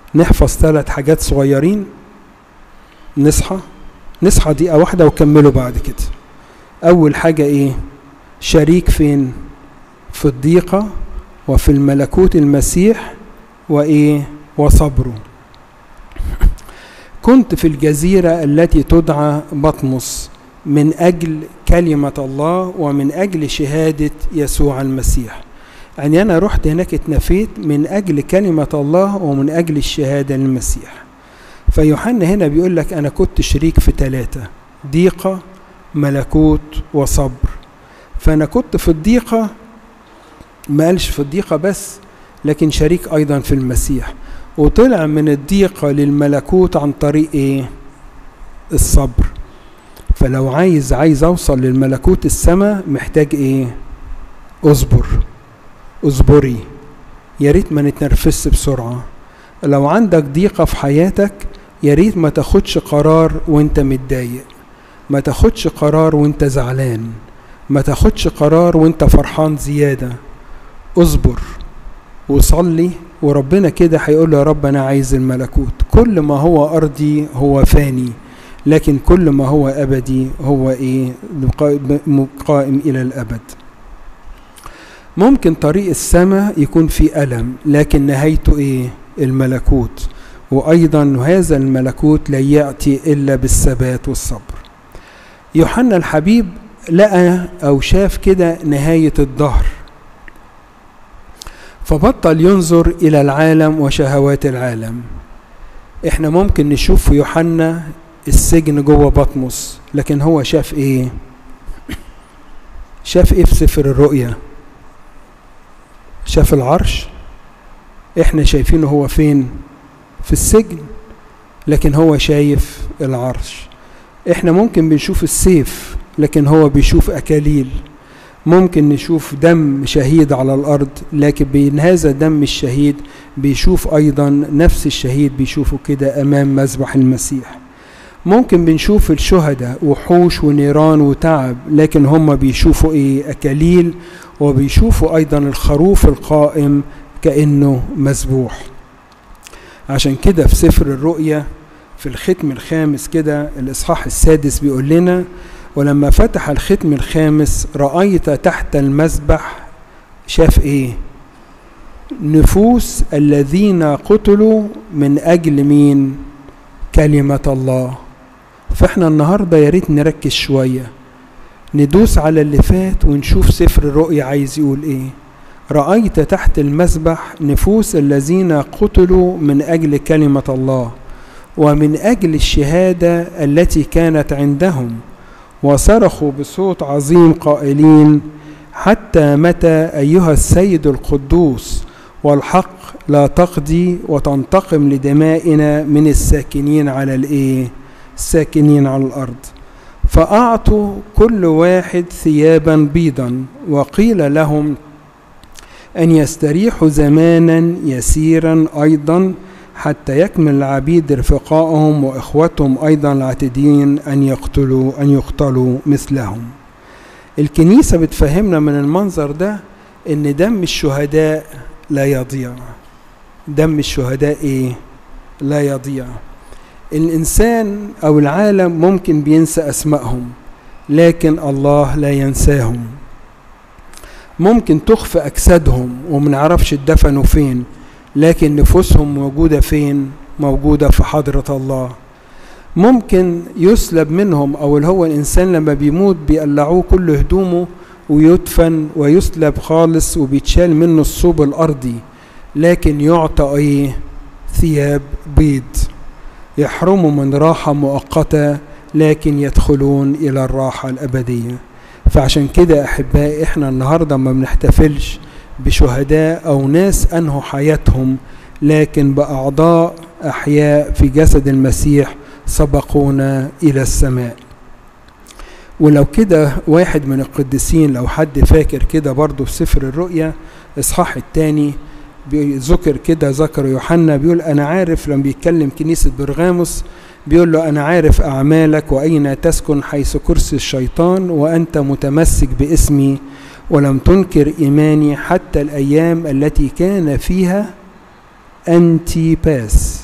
نحفظ ثلاث حاجات صغيرين نصحى نصحى دقيقة واحدة وكملوا بعد كده أول حاجة إيه شريك فين في الضيقة وفي الملكوت المسيح وإيه وصبره كنت في الجزيرة التي تدعى بطمس من أجل كلمة الله ومن أجل شهادة يسوع المسيح يعني أنا رحت هناك اتنفيت من أجل كلمة الله ومن أجل الشهادة للمسيح فيوحنا هنا بيقول لك أنا كنت شريك في ثلاثة ضيقة ملكوت وصبر فأنا كنت في الضيقة ما قالش في الضيقة بس لكن شريك أيضا في المسيح وطلع من الضيقة للملكوت عن طريق إيه؟ الصبر فلو عايز عايز أوصل للملكوت السماء محتاج إيه؟ اصبر اصبري يا ريت ما نتنرفزش بسرعة لو عندك ضيقة في حياتك يا ريت ما تاخدش قرار وانت متضايق ما تاخدش قرار وانت زعلان ما تاخدش قرار وانت فرحان زيادة اصبر وصلي وربنا كده هيقول له يا رب انا عايز الملكوت كل ما هو ارضي هو فاني لكن كل ما هو ابدي هو ايه قائم الى الابد ممكن طريق السماء يكون فيه الم لكن نهايته ايه الملكوت وايضا هذا الملكوت لا ياتي الا بالثبات والصبر يوحنا الحبيب لقى او شاف كده نهايه الدهر فبطل ينظر الى العالم وشهوات العالم احنا ممكن نشوف في يوحنا السجن جوه بطمس لكن هو شاف ايه شاف ايه في سفر الرؤيا شاف العرش احنا شايفينه هو فين في السجن لكن هو شايف العرش احنا ممكن بنشوف السيف لكن هو بيشوف اكاليل ممكن نشوف دم شهيد على الارض لكن بين هذا دم الشهيد بيشوف ايضا نفس الشهيد بيشوفه كده امام مذبح المسيح ممكن بنشوف الشهداء وحوش ونيران وتعب لكن هم بيشوفوا ايه اكاليل وبيشوفوا ايضا الخروف القائم كانه مذبوح عشان كده في سفر الرؤيا في الختم الخامس كده الاصحاح السادس بيقول لنا ولما فتح الختم الخامس رأيت تحت المذبح شاف ايه نفوس الذين قتلوا من اجل مين كلمة الله فاحنا النهاردة يا ريت نركز شوية ندوس على اللي فات ونشوف سفر الرؤيا عايز يقول ايه رأيت تحت المذبح نفوس الذين قتلوا من أجل كلمة الله ومن أجل الشهادة التي كانت عندهم وصرخوا بصوت عظيم قائلين حتى متى أيها السيد القدوس والحق لا تقضي وتنتقم لدمائنا من الساكنين على الإيه؟ الساكنين على الأرض فأعطوا كل واحد ثيابا بيضا وقيل لهم أن يستريحوا زمانا يسيرا أيضا حتى يكمل العبيد رفقائهم وإخوتهم أيضا العاتدين أن يقتلوا أن يقتلوا مثلهم الكنيسة بتفهمنا من المنظر ده إن دم الشهداء لا يضيع دم الشهداء إيه؟ لا يضيع الإنسان أو العالم ممكن بينسى أسمائهم لكن الله لا ينساهم ممكن تخفى أجسادهم ومنعرفش اتدفنوا فين لكن نفوسهم موجودة فين موجودة في حضرة الله ممكن يسلب منهم أو اللي هو الإنسان لما بيموت بيقلعوه كل هدومه ويدفن ويسلب خالص وبيتشال منه الصوب الأرضي لكن يعطى إيه ثياب بيض يحرموا من راحة مؤقتة لكن يدخلون إلى الراحة الأبدية فعشان كده أحبائي إحنا النهاردة ما بنحتفلش بشهداء أو ناس أنهوا حياتهم لكن بأعضاء أحياء في جسد المسيح سبقونا إلى السماء ولو كده واحد من القديسين لو حد فاكر كده برضه في سفر الرؤيا إصحاح الثاني ذكر كده ذكر يوحنا بيقول أنا عارف لما بيتكلم كنيسة برغاموس بيقول له أنا عارف أعمالك وأين تسكن حيث كرسي الشيطان وأنت متمسك باسمي ولم تنكر إيماني حتى الأيام التي كان فيها أنتي باس